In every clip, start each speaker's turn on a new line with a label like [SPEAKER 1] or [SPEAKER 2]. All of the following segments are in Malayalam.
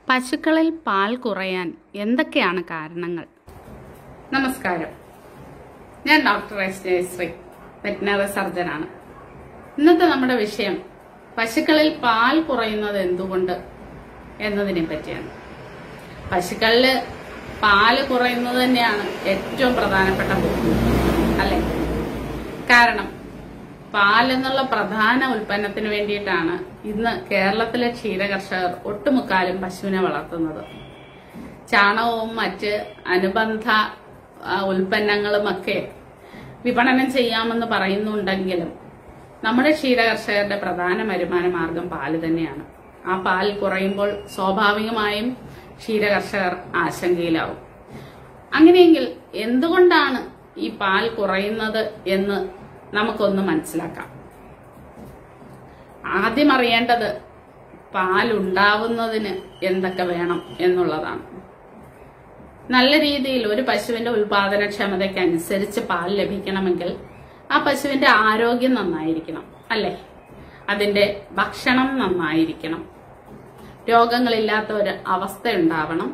[SPEAKER 1] പശുക്കളിൽ പാൽ കുറയാൻ എന്തൊക്കെയാണ് കാരണങ്ങൾ നമസ്കാരം ഞാൻ ഡോക്ടർ എസ് ജയശ്രീ വെറ്റിനറി സർജനാണ് ഇന്നത്തെ നമ്മുടെ വിഷയം പശുക്കളിൽ പാൽ കുറയുന്നത് എന്തുകൊണ്ട് എന്നതിനെ പറ്റിയാണ് പശുക്കളിൽ പാല് കുറയുന്നത് തന്നെയാണ് ഏറ്റവും പ്രധാനപ്പെട്ട ബുദ്ധിമുട്ട് അല്ലെ കാരണം പാൽ എന്നുള്ള പ്രധാന ഉൽപ്പന്നത്തിന് വേണ്ടിയിട്ടാണ് ഇന്ന് കേരളത്തിലെ ക്ഷീരകർഷകർ ഒട്ടുമുക്കാലും പശുവിനെ വളർത്തുന്നത് ചാണകവും മറ്റ് അനുബന്ധ ആ, ഉൽപ്പന്നങ്ങളുമൊക്കെ വിപണനം ചെയ്യാമെന്ന് പറയുന്നുണ്ടെങ്കിലും നമ്മുടെ ക്ഷീരകർഷകരുടെ പ്രധാന വരുമാന മാർഗം പാല് തന്നെയാണ് ആ പാൽ കുറയുമ്പോൾ സ്വാഭാവികമായും ക്ഷീരകർഷകർ ആശങ്കയിലാവും അങ്ങനെയെങ്കിൽ എന്തുകൊണ്ടാണ് ഈ പാൽ കുറയുന്നത് എന്ന് നമുക്കൊന്ന് മനസ്സിലാക്കാം ആദ്യം അറിയേണ്ടത് പാലുണ്ടാവുന്നതിന് എന്തൊക്കെ വേണം എന്നുള്ളതാണ് നല്ല രീതിയിൽ ഒരു പശുവിന്റെ ഉൽപാദനക്ഷമതയ്ക്ക് അനുസരിച്ച് പാൽ ലഭിക്കണമെങ്കിൽ ആ പശുവിന്റെ ആരോഗ്യം നന്നായിരിക്കണം അല്ലേ അതിന്റെ ഭക്ഷണം നന്നായിരിക്കണം രോഗങ്ങളില്ലാത്ത ഒരു അവസ്ഥ ഉണ്ടാവണം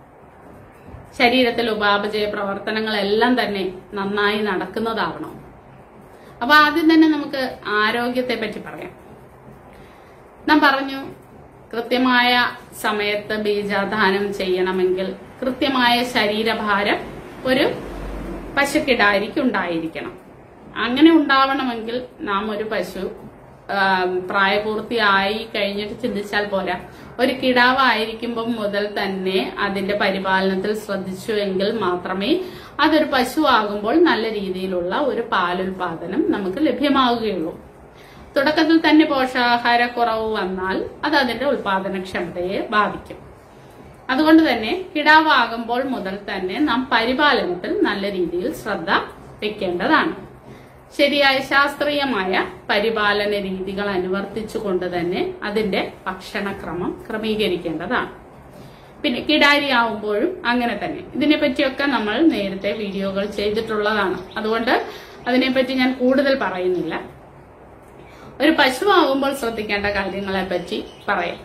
[SPEAKER 1] ശരീരത്തിൽ ഉപാപചയ പ്രവർത്തനങ്ങളെല്ലാം തന്നെ നന്നായി നടക്കുന്നതാവണം അപ്പൊ ആദ്യം തന്നെ നമുക്ക് ആരോഗ്യത്തെ പറ്റി പറയാം നാം പറഞ്ഞു കൃത്യമായ സമയത്ത് ബീജാധാനം ചെയ്യണമെങ്കിൽ കൃത്യമായ ശരീരഭാരം ഒരു പശുക്കിടാരിക്ക് ഉണ്ടായിരിക്കണം അങ്ങനെ ഉണ്ടാവണമെങ്കിൽ നാം ഒരു പശു ആ, പ്രായപൂർത്തിയായി കഴിഞ്ഞിട്ട് ചിന്തിച്ചാൽ പോരാ ഒരു കിടാവായിരിക്കുമ്പോൾ മുതൽ തന്നെ അതിന്റെ പരിപാലനത്തിൽ ശ്രദ്ധിച്ചു എങ്കിൽ മാത്രമേ അതൊരു പശു ആകുമ്പോൾ നല്ല രീതിയിലുള്ള ഒരു പാലുൽപാദനം നമുക്ക് ലഭ്യമാവുകയുള്ളൂ തുടക്കത്തിൽ തന്നെ പോഷകാഹാരക്കുറവ് വന്നാൽ അത് അതിന്റെ ഉൽപാദനക്ഷമതയെ ബാധിക്കും അതുകൊണ്ട് തന്നെ കിടാവാകുമ്പോൾ മുതൽ തന്നെ നാം പരിപാലനത്തിൽ നല്ല രീതിയിൽ ശ്രദ്ധ വെക്കേണ്ടതാണ് ശരിയായ ശാസ്ത്രീയമായ പരിപാലന രീതികൾ അനുവർത്തിച്ചുകൊണ്ട് തന്നെ അതിന്റെ ഭക്ഷണക്രമം ക്രമീകരിക്കേണ്ടതാണ് പിന്നെ കിടാരി ആവുമ്പോഴും അങ്ങനെ തന്നെ ഇതിനെപ്പറ്റിയൊക്കെ നമ്മൾ നേരത്തെ വീഡിയോകൾ ചെയ്തിട്ടുള്ളതാണ് അതുകൊണ്ട് അതിനെപ്പറ്റി ഞാൻ കൂടുതൽ പറയുന്നില്ല ഒരു പശു ആകുമ്പോൾ ശ്രദ്ധിക്കേണ്ട കാര്യങ്ങളെ പറ്റി പറയാം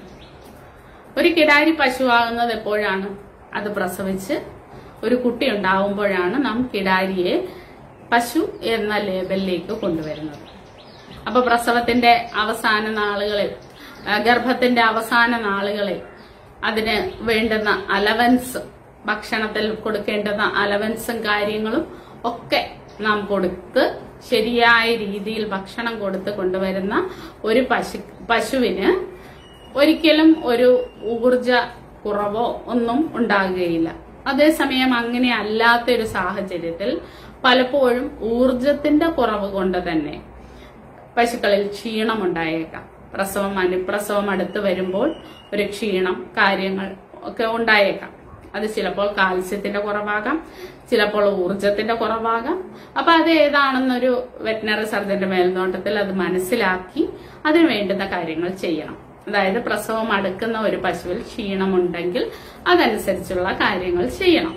[SPEAKER 1] ഒരു കിടാരി പശുവാകുന്നത് എപ്പോഴാണ് അത് പ്രസവിച്ച് ഒരു കുട്ടി ഉണ്ടാവുമ്പോഴാണ് നാം കിടാരിയെ പശു എന്ന ലേബലിലേക്ക് കൊണ്ടുവരുന്നത് അപ്പൊ പ്രസവത്തിന്റെ അവസാന നാളുകളിൽ ആ, ഗർഭത്തിന്റെ അവസാന നാളുകളിൽ അതിന് വേണ്ടുന്ന അലവൻസ് ഭക്ഷണത്തിൽ കൊടുക്കേണ്ടുന്ന അലവൻസും കാര്യങ്ങളും ഒക്കെ നാം കൊടുത്ത് ശരിയായ രീതിയിൽ ഭക്ഷണം കൊടുത്ത് കൊണ്ടുവരുന്ന ഒരു പശു പശുവിന് ഒരിക്കലും ഒരു ഊർജ കുറവോ ഒന്നും ഉണ്ടാകുകയില്ല അതേസമയം അങ്ങനെ അല്ലാത്ത ഒരു സാഹചര്യത്തിൽ പലപ്പോഴും ഊർജത്തിന്റെ കുറവ് കൊണ്ട് തന്നെ പശുക്കളിൽ ക്ഷീണമുണ്ടായേക്കാം പ്രസവം അനുപ്രസവം അടുത്ത് വരുമ്പോൾ ഒരു ക്ഷീണം കാര്യങ്ങൾ ഒക്കെ ഉണ്ടായേക്കാം അത് ചിലപ്പോൾ കാൽസ്യത്തിന്റെ കുറവാകാം ചിലപ്പോൾ ഊർജത്തിന്റെ കുറവാകാം അപ്പൊ അത് ഏതാണെന്നൊരു വെറ്റിനറി സർജന്റെ മേൽനോട്ടത്തിൽ അത് മനസ്സിലാക്കി അതിന് വേണ്ടുന്ന കാര്യങ്ങൾ ചെയ്യണം അതായത് പ്രസവം അടുക്കുന്ന ഒരു പശുവിൽ ക്ഷീണമുണ്ടെങ്കിൽ അതനുസരിച്ചുള്ള കാര്യങ്ങൾ ചെയ്യണം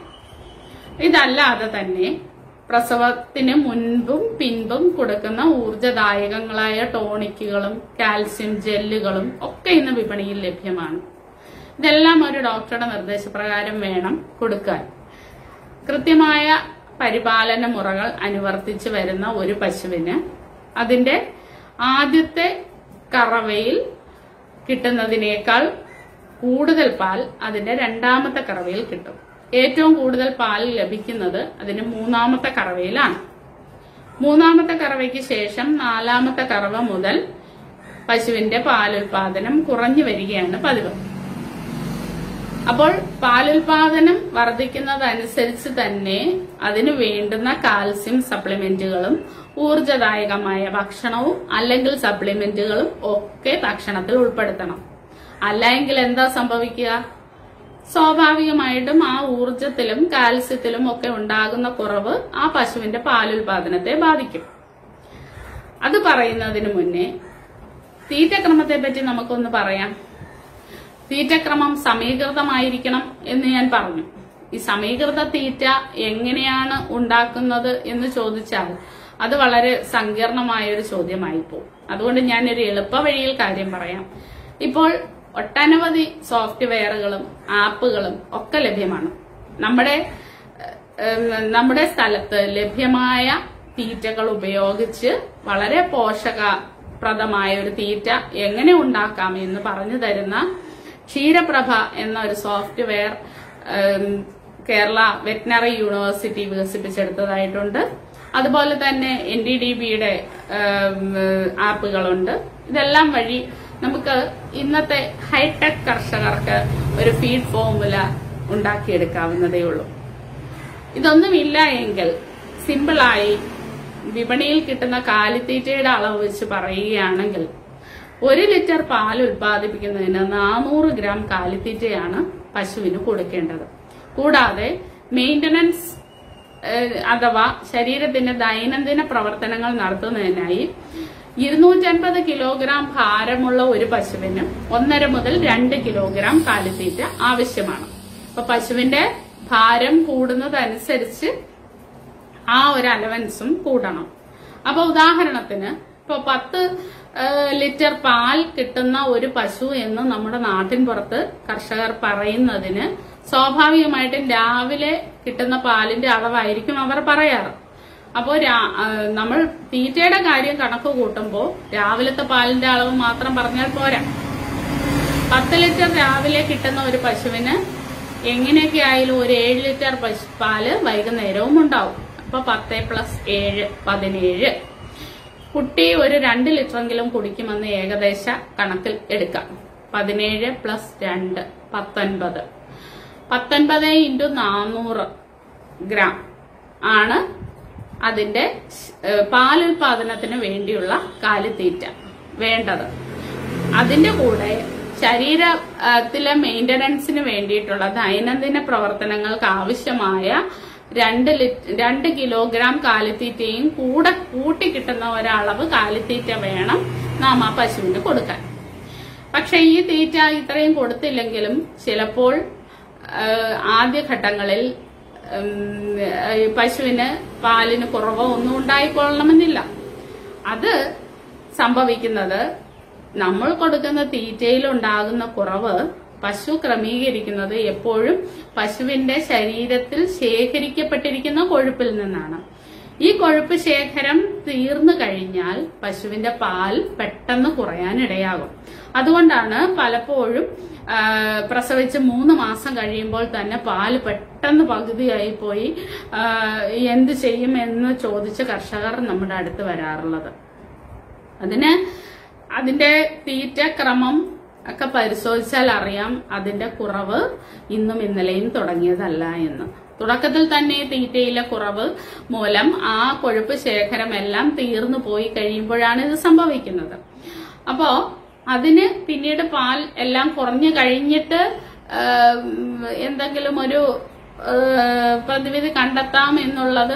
[SPEAKER 1] ഇതല്ലാതെ തന്നെ പ്രസവത്തിന് മുൻപും പിൻപും കൊടുക്കുന്ന ഊർജദായകങ്ങളായ ടോണിക്കുകളും കാൽസ്യം ജെല്ലുകളും ഒക്കെ ഇന്ന് വിപണിയിൽ ലഭ്യമാണ് ഇതെല്ലാം ഒരു ഡോക്ടറുടെ നിർദ്ദേശപ്രകാരം വേണം കൊടുക്കാൻ കൃത്യമായ പരിപാലന മുറകൾ അനുവർത്തിച്ച് വരുന്ന ഒരു പശുവിന് അതിന്റെ ആദ്യത്തെ കറവയിൽ കിട്ടുന്നതിനേക്കാൾ കൂടുതൽ പാൽ അതിന്റെ രണ്ടാമത്തെ കറവയിൽ കിട്ടും ഏറ്റവും കൂടുതൽ പാൽ ലഭിക്കുന്നത് അതിന്റെ മൂന്നാമത്തെ കറവയിലാണ് മൂന്നാമത്തെ കറവയ്ക്ക് ശേഷം നാലാമത്തെ കറവ മുതൽ പശുവിന്റെ പാലുൽപാദനം കുറഞ്ഞു വരികയാണ് പതിവ് അപ്പോൾ പാലുൽപാദനം വർദ്ധിക്കുന്നതനുസരിച്ച് തന്നെ അതിന് വേണ്ടുന്ന കാൽസ്യം സപ്ലിമെന്റുകളും ഊർജദായകമായ ഭക്ഷണവും അല്ലെങ്കിൽ സപ്ലിമെന്റുകളും ഒക്കെ ഭക്ഷണത്തിൽ ഉൾപ്പെടുത്തണം അല്ലെങ്കിൽ എന്താ സംഭവിക്കുക സ്വാഭാവികമായിട്ടും ആ ഊർജത്തിലും കാൽസ്യത്തിലും ഒക്കെ ഉണ്ടാകുന്ന കുറവ് ആ പശുവിന്റെ പാലുൽപാദനത്തെ ബാധിക്കും അത് പറയുന്നതിന് മുന്നേ തീറ്റക്രമത്തെ പറ്റി നമുക്കൊന്ന് പറയാം തീറ്റക്രമം സമീകൃതമായിരിക്കണം എന്ന് ഞാൻ പറഞ്ഞു ഈ സമീകൃത തീറ്റ എങ്ങനെയാണ് ഉണ്ടാക്കുന്നത് എന്ന് ചോദിച്ചാൽ അത് വളരെ സങ്കീർണമായ ഒരു ചോദ്യമായി പോകും അതുകൊണ്ട് ഞാൻ ഒരു എളുപ്പ വഴിയിൽ കാര്യം പറയാം ഇപ്പോൾ ഒട്ടനവധി സോഫ്റ്റ്വെയറുകളും ആപ്പുകളും ഒക്കെ ലഭ്യമാണ് നമ്മുടെ ഏഹ്, നമ്മുടെ സ്ഥലത്ത് ലഭ്യമായ തീറ്റകൾ ഉപയോഗിച്ച് വളരെ പോഷകപ്രദമായ ഒരു തീറ്റ എങ്ങനെ ഉണ്ടാക്കാം എന്ന് പറഞ്ഞു തരുന്ന ക്ഷീരപ്രഭ എന്ന ഒരു സോഫ്റ്റ്വെയർ ഏം, കേരള വെറ്റിനറി യൂണിവേഴ്സിറ്റി വികസിപ്പിച്ചെടുത്തതായിട്ടുണ്ട് അതുപോലെ തന്നെ എൻ ഡി ഡി ബിയുടെ ആപ്പുകളുണ്ട് ഇതെല്ലാം വഴി നമുക്ക് ഇന്നത്തെ ഹൈടെക് കർഷകർക്ക് ഒരു ഫീഡ് ഫോർമുല ഉണ്ടാക്കിയെടുക്കാവുന്നതേ ഉള്ളൂ ഇതൊന്നുമില്ല എങ്കിൽ സിമ്പിളായി വിപണിയിൽ കിട്ടുന്ന കാലിത്തീറ്റയുടെ അളവ് വെച്ച് പറയുകയാണെങ്കിൽ ഒരു ലിറ്റർ പാൽ ഉൽപ്പാദിപ്പിക്കുന്നതിന് നാനൂറ് ഗ്രാം കാലിത്തീറ്റയാണ് പശുവിന് കൊടുക്കേണ്ടത് കൂടാതെ മെയിന്റനൻസ് ഏഹ്, അഥവാ ശരീരത്തിന്റെ ദൈനംദിന പ്രവർത്തനങ്ങൾ നടത്തുന്നതിനായി ഇരുന്നൂറ്റൻപത് കിലോഗ്രാം ഭാരമുള്ള ഒരു പശുവിന് ഒന്നര മുതൽ രണ്ട് കിലോഗ്രാം കാലിത്തീറ്റ ആവശ്യമാണ് അപ്പൊ പശുവിന്റെ ഭാരം കൂടുന്നതനുസരിച്ച് ആ ഒരു അലവൻസും കൂടണം അപ്പൊ ഉദാഹരണത്തിന് ഇപ്പൊ പത്ത് ഏഹ്, ലിറ്റർ പാൽ കിട്ടുന്ന ഒരു പശു എന്ന് നമ്മുടെ നാട്ടിൻ പുറത്ത് കർഷകർ പറയുന്നതിന് സ്വാഭാവികമായിട്ടും രാവിലെ കിട്ടുന്ന പാലിന്റെ അളവായിരിക്കും അവർ പറയാറ് അപ്പോൾ നമ്മൾ തീറ്റയുടെ കാര്യം കണക്ക് കൂട്ടുമ്പോൾ രാവിലത്തെ പാലിന്റെ അളവ് മാത്രം പറഞ്ഞാൽ പോരാ പത്ത് ലിറ്റർ രാവിലെ കിട്ടുന്ന ഒരു പശുവിന് എങ്ങനെയൊക്കെ ആയാലും ഒരു ഏഴ് ലിറ്റർ പശു പാല് വൈകുന്നേരവും ഉണ്ടാവും അപ്പൊ പത്ത് പ്ലസ് ഏഴ് പതിനേഴ് കുട്ടി ഒരു രണ്ട് ലിറ്ററെങ്കിലും കുടിക്കുമെന്ന് ഏകദേശ കണക്കിൽ എടുക്കാം പതിനേഴ് പ്ലസ് രണ്ട് പത്തൊൻപത് പത്തൊൻപത് ഇൻറ്റു നാനൂറ് ഗ്രാം ആണ് അതിന്റെ ഏഹ്, പാലുൽപാദനത്തിന് വേണ്ടിയുള്ള കാലിത്തീറ്റ വേണ്ടത് അതിന്റെ കൂടെ ശരീരത്തിലെ മെയിന്റനൻസിന് വേണ്ടിയിട്ടുള്ള ദൈനംദിന പ്രവർത്തനങ്ങൾക്ക് ആവശ്യമായ രണ്ട് ലിറ്റ് രണ്ട് കിലോഗ്രാം കാലിത്തീറ്റയും കൂടെ കൂട്ടി കിട്ടുന്ന ഒരളവ് കാലിത്തീറ്റ വേണം നാം ആ പശുവിന് കൊടുക്കാൻ പക്ഷെ ഈ തീറ്റ ഇത്രയും കൊടുത്തില്ലെങ്കിലും ചിലപ്പോൾ ആഹ്, ആദ്യഘട്ടങ്ങളിൽ ഉം, ഈ പശുവിന് പാലിന് കുറവോ ഒന്നും ഉണ്ടായിക്കൊള്ളണമെന്നില്ല അത് സംഭവിക്കുന്നത് നമ്മൾ കൊടുക്കുന്ന തീറ്റയിൽ ഉണ്ടാകുന്ന കുറവ് പശു ക്രമീകരിക്കുന്നത് എപ്പോഴും പശുവിന്റെ ശരീരത്തിൽ ശേഖരിക്കപ്പെട്ടിരിക്കുന്ന കൊഴുപ്പിൽ നിന്നാണ് ഈ കൊഴുപ്പ് ശേഖരം തീർന്നു കഴിഞ്ഞാൽ പശുവിന്റെ പാൽ പെട്ടെന്ന് കുറയാൻ ഇടയാകും അതുകൊണ്ടാണ് പലപ്പോഴും ആ, പ്രസവിച്ച് മൂന്ന് മാസം കഴിയുമ്പോൾ തന്നെ പാല് പെട്ടെന്ന് പകുതിയായി പോയി ആ, എന്ത് ചെയ്യും എന്ന് ചോദിച്ച് കർഷകർ നമ്മുടെ അടുത്ത് വരാറുള്ളത് അതിന് അതിന്റെ തീറ്റ ക്രമം ഒക്കെ പരിശോധിച്ചാൽ അറിയാം അതിന്റെ കുറവ് ഇന്നും ഇന്നലെയും തുടങ്ങിയതല്ല എന്ന് തുടക്കത്തിൽ തന്നെ തീറ്റയിലെ കുറവ് മൂലം ആ കൊഴുപ്പ് ശേഖരം എല്ലാം തീർന്നു പോയി കഴിയുമ്പോഴാണ് ഇത് സംഭവിക്കുന്നത് അപ്പോ അതിന് പിന്നീട് പാൽ എല്ലാം കുറഞ്ഞു കഴിഞ്ഞിട്ട് ആം, എന്തെങ്കിലും ഒരു ആ, പ്രതിവിധി കണ്ടെത്താം എന്നുള്ളത്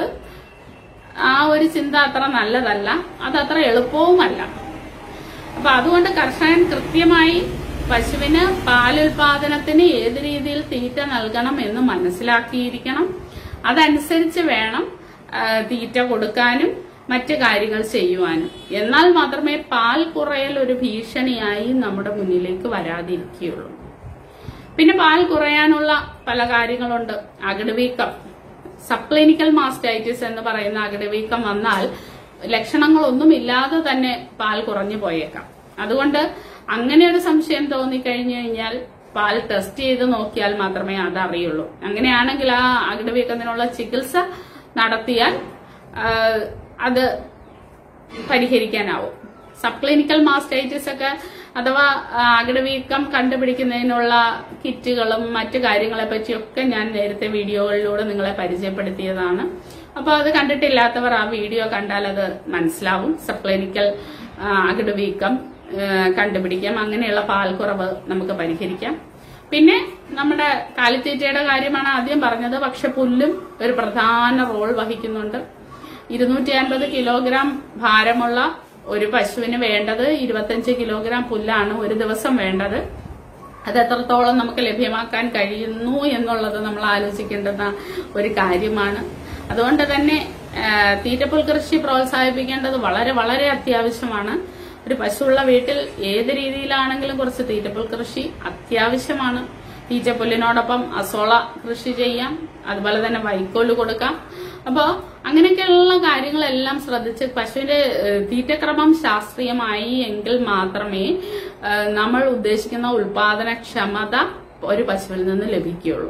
[SPEAKER 1] ആ ഒരു ചിന്ത അത്ര നല്ലതല്ല അതത്ര എളുപ്പവുമല്ല അപ്പൊ അതുകൊണ്ട് കർഷകൻ കൃത്യമായി പശുവിന് പാലുൽപാദനത്തിന് ഏത് രീതിയിൽ തീറ്റ നൽകണം എന്ന് മനസ്സിലാക്കിയിരിക്കണം അതനുസരിച്ച് വേണം ആ, തീറ്റ കൊടുക്കാനും മറ്റു കാര്യങ്ങൾ ചെയ്യുവാനും എന്നാൽ മാത്രമേ പാൽ കുറയൽ ഒരു ഭീഷണിയായി നമ്മുടെ മുന്നിലേക്ക് വരാതിരിക്കുകയുള്ളൂ പിന്നെ പാൽ കുറയാനുള്ള പല കാര്യങ്ങളുണ്ട് അകിടുവീക്കം സബ്ക്ലിനിക്കൽ മാസ്റ്റൈറ്റിസ് എന്ന് പറയുന്ന അകിടുവീക്കം വന്നാൽ ലക്ഷണങ്ങളൊന്നുമില്ലാതെ തന്നെ പാൽ കുറഞ്ഞു പോയേക്കാം അതുകൊണ്ട് അങ്ങനെ ഒരു സംശയം തോന്നിക്കഴിഞ്ഞു കഴിഞ്ഞാൽ പാൽ ടെസ്റ്റ് ചെയ്ത് നോക്കിയാൽ മാത്രമേ അത് അറിയുള്ളൂ അങ്ങനെയാണെങ്കിൽ ആ അകിടുവീക്കത്തിനുള്ള ചികിത്സ നടത്തിയാൽ ആ, അത് പരിഹരിക്കാനാവും സബ് ക്ലിനിക്കൽ മാസ്റ്റൈറ്റിസ് ഒക്കെ അഥവാ ആ, അകിടുവീക്കം കണ്ടുപിടിക്കുന്നതിനുള്ള കിറ്റുകളും മറ്റു കാര്യങ്ങളെ പറ്റിയൊക്കെ ഞാൻ നേരത്തെ വീഡിയോകളിലൂടെ നിങ്ങളെ പരിചയപ്പെടുത്തിയതാണ് അപ്പോൾ അത് കണ്ടിട്ടില്ലാത്തവർ ആ വീഡിയോ കണ്ടാൽ അത് മനസ്സിലാവും സബ് ക്ലിനിക്കൽ ആ, അകിടുവീക്കം ആ, കണ്ടുപിടിക്കാം അങ്ങനെയുള്ള പാൽക്കുറവ് നമുക്ക് പരിഹരിക്കാം പിന്നെ നമ്മുടെ കാലിത്തീറ്റയുടെ കാര്യമാണ് ആദ്യം പറഞ്ഞത് പക്ഷെ പുല്ലും ഒരു പ്രധാന റോൾ വഹിക്കുന്നുണ്ട് ഇരുന്നൂറ്റി അൻപത് കിലോഗ്രാം ഭാരമുള്ള ഒരു പശുവിന് വേണ്ടത് ഇരുപത്തഞ്ച് കിലോഗ്രാം പുല്ലാണ് ഒരു ദിവസം വേണ്ടത് അത് എത്രത്തോളം നമുക്ക് ലഭ്യമാക്കാൻ കഴിയുന്നു എന്നുള്ളത് നമ്മൾ ആലോചിക്കേണ്ടുന്ന ഒരു കാര്യമാണ് അതുകൊണ്ട് തന്നെ ആ, തീറ്റപ്പുൽ കൃഷി പ്രോത്സാഹിപ്പിക്കേണ്ടത് വളരെ വളരെ അത്യാവശ്യമാണ് ഒരു പശുവുള്ള വീട്ടിൽ ഏത് രീതിയിലാണെങ്കിലും കുറച്ച് തീറ്റപ്പുൽ കൃഷി അത്യാവശ്യമാണ് തീറ്റപ്പുല്ലിനോടൊപ്പം അസോള കൃഷി ചെയ്യാം അതുപോലെ തന്നെ വൈക്കോല് കൊടുക്കാം അപ്പോ അങ്ങനെയൊക്കെയുള്ള കാര്യങ്ങളെല്ലാം ശ്രദ്ധിച്ച് പശുവിന്റെ ഏഹ്, തീറ്റക്രമം ശാസ്ത്രീയമായി എങ്കിൽ മാത്രമേ ഏഹ്, നമ്മൾ ഉദ്ദേശിക്കുന്ന ഉൽപാദനക്ഷമത ഒരു പശുവിൽ നിന്ന് ലഭിക്കുകയുള്ളൂ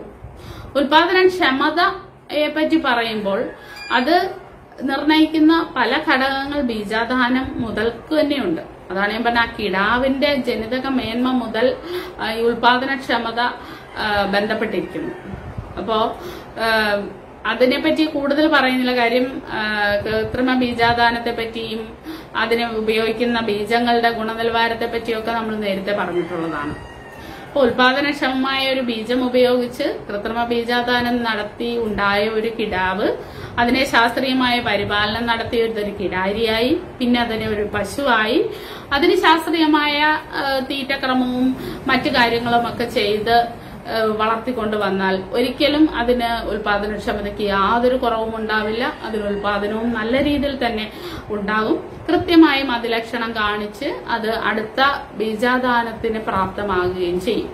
[SPEAKER 1] ഉൽപാദനക്ഷമതയെ പറ്റി പറയുമ്പോൾ അത് നിർണയിക്കുന്ന പല ഘടകങ്ങൾ ബീജാധാനം മുതൽക്ക് തന്നെയുണ്ട് അതാണ് ഞാൻ പറഞ്ഞ ആ കിടാവിന്റെ ജനിതക മേന്മ മുതൽ ആ, ഈ ഉൽപാദനക്ഷമത ആ, ബന്ധപ്പെട്ടിരിക്കുന്നു അപ്പോ ആ, അതിനെപ്പറ്റി കൂടുതൽ പറയുന്നില്ല കാര്യം ആ, കൃത്രിമ ബീജാധാനത്തെ പറ്റിയും അതിന് ഉപയോഗിക്കുന്ന ബീജങ്ങളുടെ ഗുണനിലവാരത്തെ പറ്റിയൊക്കെ നമ്മൾ നേരത്തെ പറഞ്ഞിട്ടുള്ളതാണ് അപ്പോൾ ഉൽപാദനക്ഷമമായ ഒരു ബീജം ഉപയോഗിച്ച് കൃത്രിമ ബീജാദാനം നടത്തി ഉണ്ടായ ഒരു കിടാവ് അതിനെ ശാസ്ത്രീയമായ പരിപാലനം നടത്തിയ ഒരു കിടാരിയായി പിന്നെ അതിനെ ഒരു പശുവായി അതിന് ശാസ്ത്രീയമായ ആ, തീറ്റക്രമവും മറ്റു കാര്യങ്ങളും ഒക്കെ ചെയ്ത് ആ, വളർത്തിക്കൊണ്ട് വന്നാൽ ഒരിക്കലും അതിന് ഉൽപാദനക്ഷമതയ്ക്ക് യാതൊരു കുറവും ഉണ്ടാവില്ല അതിന് ഉൽപാദനവും നല്ല രീതിയിൽ തന്നെ ഉണ്ടാകും കൃത്യമായും അതിലക്ഷണം കാണിച്ച് അത് അടുത്ത ബീജാദാനത്തിന് പ്രാപ്തമാകുകയും ചെയ്യും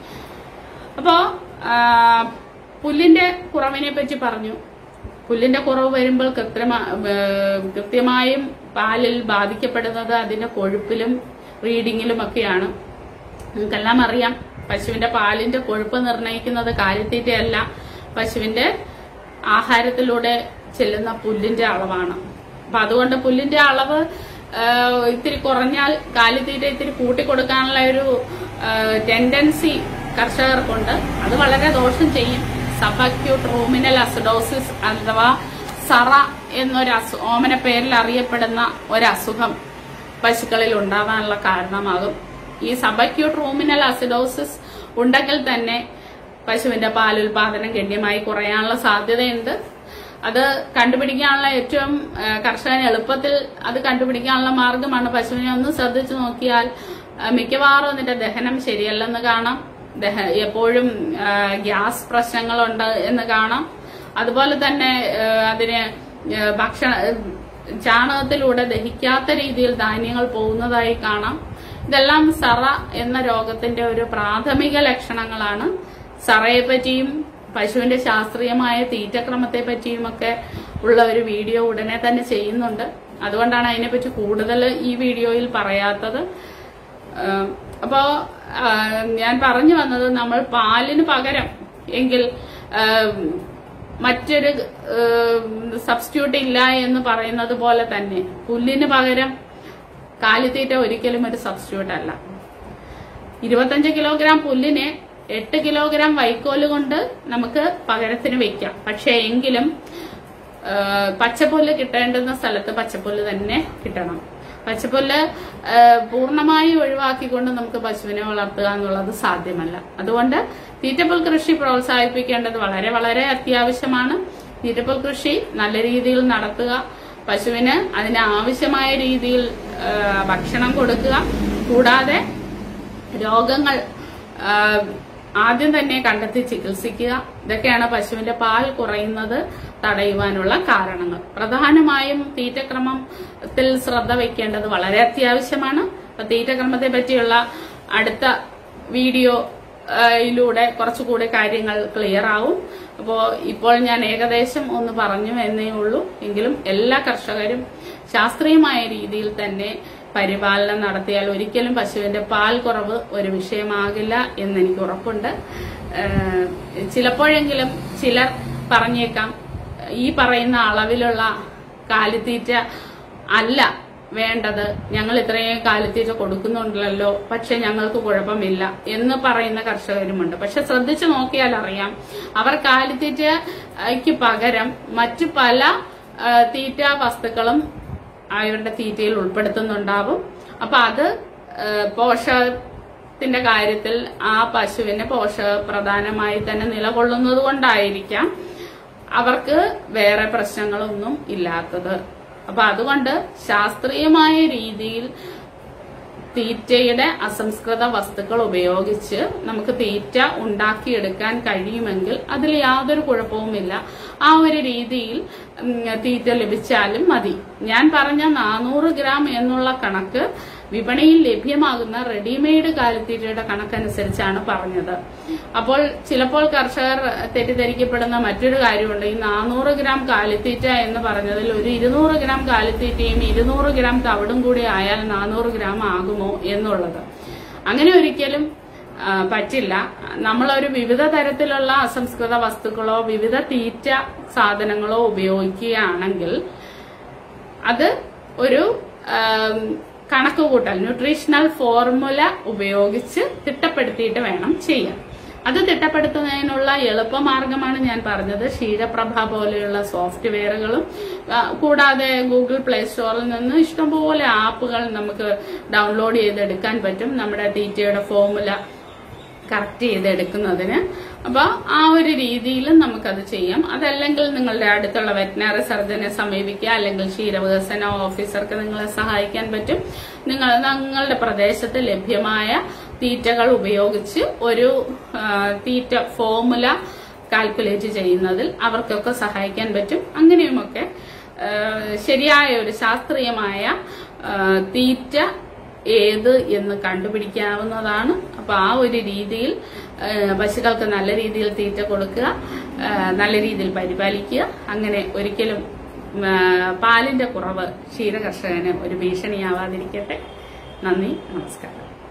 [SPEAKER 1] അപ്പോ ആ, പുല്ലിന്റെ കുറവിനെ പറ്റി പറഞ്ഞു പുല്ലിന്റെ കുറവ് വരുമ്പോൾ കൃത്രിമ ഏ, കൃത്യമായും പാലിൽ ബാധിക്കപ്പെടുന്നത് അതിന്റെ കൊഴുപ്പിലും റീഡിങ്ങിലും ഒക്കെയാണ് നിങ്ങൾക്കെല്ലാം അറിയാം പശുവിന്റെ പാലിന്റെ കൊഴുപ്പ് നിർണ്ണയിക്കുന്നത് കാലിത്തീറ്റയല്ല പശുവിന്റെ ആഹാരത്തിലൂടെ ചെല്ലുന്ന പുല്ലിന്റെ അളവാണ് അപ്പൊ അതുകൊണ്ട് പുല്ലിന്റെ അളവ് ആ, ഇത്തിരി കുറഞ്ഞാൽ കാലിത്തീറ്റ ഇത്തിരി കൂട്ടിക്കൊടുക്കാനുള്ള ഒരു ടെൻഡൻസി കർഷകർക്കുണ്ട് അത് വളരെ ദോഷം ചെയ്യും സബക്യൂട്ട് റൂമിനൽ അസിഡോസിസ് അഥവാ സറ എന്നൊരു അസു ഓമന പേരിൽ അറിയപ്പെടുന്ന ഒരസുഖം പശുക്കളിൽ ഉണ്ടാവാനുള്ള കാരണമാകും ഈ സബക്യൂട്ട് റൂമിനൽ അസിഡോസിസ് ഉണ്ടെങ്കിൽ തന്നെ പശുവിന്റെ പാലുൽപാദനം ഗണ്യമായി കുറയാനുള്ള സാധ്യതയുണ്ട് അത് കണ്ടുപിടിക്കാനുള്ള ഏറ്റവും ആ, കർഷകന് എളുപ്പത്തിൽ അത് കണ്ടുപിടിക്കാനുള്ള മാർഗമാണ് പശുവിനെ ഒന്ന് ശ്രദ്ധിച്ചു നോക്കിയാൽ ആ, മിക്കവാറും അതിന്റെ ദഹനം ശരിയല്ലെന്ന് കാണാം ദഹ എപ്പോഴും ആ, ഗ്യാസ് പ്രശ്നങ്ങളുണ്ട് എന്ന് കാണാം അതുപോലെ തന്നെ ആ, അതിന് ആ, ഭക്ഷണ ചാണകത്തിലൂടെ ദഹിക്കാത്ത രീതിയിൽ ധാന്യങ്ങൾ പോകുന്നതായി കാണാം ഇതെല്ലാം സറ എന്ന രോഗത്തിന്റെ ഒരു പ്രാഥമിക ലക്ഷണങ്ങളാണ് സറയെ പറ്റിയും പശുവിന്റെ ശാസ്ത്രീയമായ തീറ്റക്രമത്തെ പറ്റിയും ഒക്കെ ഉള്ള ഒരു വീഡിയോ ഉടനെ തന്നെ ചെയ്യുന്നുണ്ട് അതുകൊണ്ടാണ് അതിനെപ്പറ്റി കൂടുതൽ ഈ വീഡിയോയിൽ പറയാത്തത് ആഹ് അപ്പോ ആഹ് ഞാൻ പറഞ്ഞു വന്നത് നമ്മൾ പാലിന് പകരം എങ്കിൽ ആഹ് മറ്റൊരു സബ്സ്റ്റിറ്റ്യൂട്ട് ഇല്ല എന്ന് പറയുന്നത് പോലെ തന്നെ പുല്ലിന് പകരം കാലിത്തീറ്റ ഒരിക്കലും ഒരു സബ്സ്റ്റിറ്റ്യൂട്ട് അല്ല ഇരുപത്തഞ്ച് കിലോഗ്രാം പുല്ലിന് എട്ട് കിലോഗ്രാം വൈക്കോല് കൊണ്ട് നമുക്ക് പകരത്തിന് വെക്കാം പക്ഷെ എങ്കിലും ആ, പച്ചപ്പുല്ല് കിട്ടേണ്ടുന്ന സ്ഥലത്ത് പച്ചപ്പുല്ല് തന്നെ കിട്ടണം പച്ചപ്പുല്ല് ആ, പൂർണ്ണമായി ഒഴിവാക്കിക്കൊണ്ട് നമുക്ക് പശുവിനെ വളർത്തുക എന്നുള്ളത് സാധ്യമല്ല അതുകൊണ്ട് തീറ്റപ്പുൽ കൃഷി പ്രോത്സാഹിപ്പിക്കേണ്ടത് വളരെ വളരെ അത്യാവശ്യമാണ് തീറ്റപ്പുൽ കൃഷി നല്ല രീതിയിൽ നടത്തുക പശുവിന് അതിന് ആവശ്യമായ രീതിയിൽ ആ, ഭക്ഷണം കൊടുക്കുക കൂടാതെ രോഗങ്ങൾ ആ, ആദ്യം തന്നെ കണ്ടെത്തി ചികിത്സിക്കുക ഇതൊക്കെയാണ് പശുവിന്റെ പാൽ കുറയുന്നത് തടയുവാനുള്ള കാരണങ്ങൾ പ്രധാനമായും തീറ്റക്രമത്തിൽ ശ്രദ്ധ വയ്ക്കേണ്ടത് വളരെ അത്യാവശ്യമാണ് അപ്പൊ തീറ്റക്രമത്തെ പറ്റിയുള്ള അടുത്ത വീഡിയോ ആ, യിലൂടെ കുറച്ചുകൂടി കാര്യങ്ങൾ ക്ലിയർ ആവും അപ്പോൾ ഇപ്പോൾ ഞാൻ ഏകദേശം ഒന്ന് പറഞ്ഞു എന്നേ ഉള്ളൂ എങ്കിലും എല്ലാ കർഷകരും ശാസ്ത്രീയമായ രീതിയിൽ തന്നെ പരിപാലനം നടത്തിയാൽ ഒരിക്കലും പശുവിന്റെ പാൽ കുറവ് ഒരു വിഷയമാകില്ല എന്ന് എനിക്ക് ഉറപ്പുണ്ട് ഏഹ് ചിലപ്പോഴെങ്കിലും ചിലർ പറഞ്ഞേക്കാം ഈ പറയുന്ന അളവിലുള്ള കാലിത്തീറ്റ അല്ല വേണ്ടത് ഞങ്ങൾ ഇത്രയും കാലിത്തീറ്റ കൊടുക്കുന്നുണ്ടല്ലോ പക്ഷെ ഞങ്ങൾക്ക് കുഴപ്പമില്ല എന്ന് പറയുന്ന കർഷകരുമുണ്ട് പക്ഷെ ശ്രദ്ധിച്ചു നോക്കിയാൽ അറിയാം അവർ കാലിത്തീറ്റയ്ക്ക് പകരം മറ്റു പല ആ, തീറ്റ വസ്തുക്കളും അവരുടെ തീറ്റയിൽ ഉൾപ്പെടുത്തുന്നുണ്ടാവും അപ്പൊ അത് ആ, പോഷകത്തിന്റെ കാര്യത്തിൽ ആ പശുവിന് പോഷകപ്രധാനമായി തന്നെ നിലകൊള്ളുന്നത് കൊണ്ടായിരിക്കാം അവർക്ക് വേറെ പ്രശ്നങ്ങളൊന്നും ഇല്ലാത്തത് അപ്പൊ അതുകൊണ്ട് ശാസ്ത്രീയമായ രീതിയിൽ തീറ്റയുടെ അസംസ്കൃത വസ്തുക്കൾ ഉപയോഗിച്ച് നമുക്ക് തീറ്റ ഉണ്ടാക്കിയെടുക്കാൻ കഴിയുമെങ്കിൽ അതിൽ യാതൊരു കുഴപ്പവുമില്ല ആ ഒരു രീതിയിൽ ഉം, തീറ്റ ലഭിച്ചാലും മതി ഞാൻ പറഞ്ഞ നാനൂറ് ഗ്രാം എന്നുള്ള കണക്ക് വിപണിയിൽ ലഭ്യമാകുന്ന റെഡിമെയ്ഡ് കാലിത്തീറ്റയുടെ കണക്കനുസരിച്ചാണ് പറഞ്ഞത് അപ്പോൾ ചിലപ്പോൾ കർഷകർ തെറ്റിദ്ധരിക്കപ്പെടുന്ന മറ്റൊരു കാര്യമുണ്ട് ഈ നാനൂറ് ഗ്രാം കാലിത്തീറ്റ എന്ന് പറഞ്ഞതിൽ ഒരു ഇരുന്നൂറ് ഗ്രാം കാലിത്തീറ്റയും ഇരുന്നൂറ് ഗ്രാം തവിടും കൂടി ആയാൽ നാനൂറ് ഗ്രാം ആകുമോ എന്നുള്ളത് അങ്ങനെ ഒരിക്കലും ആ, പറ്റില്ല നമ്മളൊരു വിവിധ തരത്തിലുള്ള അസംസ്കൃത വസ്തുക്കളോ വിവിധ തീറ്റ സാധനങ്ങളോ ഉപയോഗിക്കുകയാണെങ്കിൽ അത് ഒരു ആം, കണക്കുകൂട്ടൽ ന്യൂട്രീഷണൽ ഫോർമുല ഉപയോഗിച്ച് തിട്ടപ്പെടുത്തിയിട്ട് വേണം ചെയ്യാൻ അത് തിട്ടപ്പെടുത്തുന്നതിനുള്ള എളുപ്പമാർഗമാണ് ഞാൻ പറഞ്ഞത് ക്ഷീരപ്രഭ പോലെയുള്ള സോഫ്റ്റ്വെയറുകളും ആ, കൂടാതെ ഗൂഗിൾ പ്ലേ സ്റ്റോറിൽ നിന്ന് ഇഷ്ടംപോലെ ആപ്പുകൾ നമുക്ക് ഡൗൺലോഡ് ചെയ്തെടുക്കാൻ പറ്റും നമ്മുടെ തീറ്റയുടെ ഫോർമുല കറക്റ്റ് ചെയ്തെടുക്കുന്നതിന് അപ്പൊ ആ ഒരു രീതിയിലും നമുക്കത് ചെയ്യാം അതല്ലെങ്കിൽ നിങ്ങളുടെ അടുത്തുള്ള വെറ്റിനറി സർജനെ സമീപിക്കുക അല്ലെങ്കിൽ ക്ഷീരവികസന ഓഫീസർക്ക് നിങ്ങളെ സഹായിക്കാൻ പറ്റും നിങ്ങൾ നിങ്ങളുടെ പ്രദേശത്ത് ലഭ്യമായ തീറ്റകൾ ഉപയോഗിച്ച് ഒരു ആ, തീറ്റ ഫോർമുല കാൽക്കുലേറ്റ് ചെയ്യുന്നതിൽ അവർക്കൊക്കെ സഹായിക്കാൻ പറ്റും അങ്ങനെയുമൊക്കെ ആ, ശരിയായ ഒരു ശാസ്ത്രീയമായ ആ, തീറ്റ ഏത് എന്ന് കണ്ടുപിടിക്കാവുന്നതാണ് അപ്പൊ ആ ഒരു രീതിയിൽ ആ, പശുക്കൾക്ക് നല്ല രീതിയിൽ തീറ്റ കൊടുക്കുക ആ, നല്ല രീതിയിൽ പരിപാലിക്കുക അങ്ങനെ ഒരിക്കലും ആ, പാലിന്റെ കുറവ് ക്ഷീരകർഷകന് ഒരു ഭീഷണിയാവാതിരിക്കട്ടെ നന്ദി നമസ്കാരം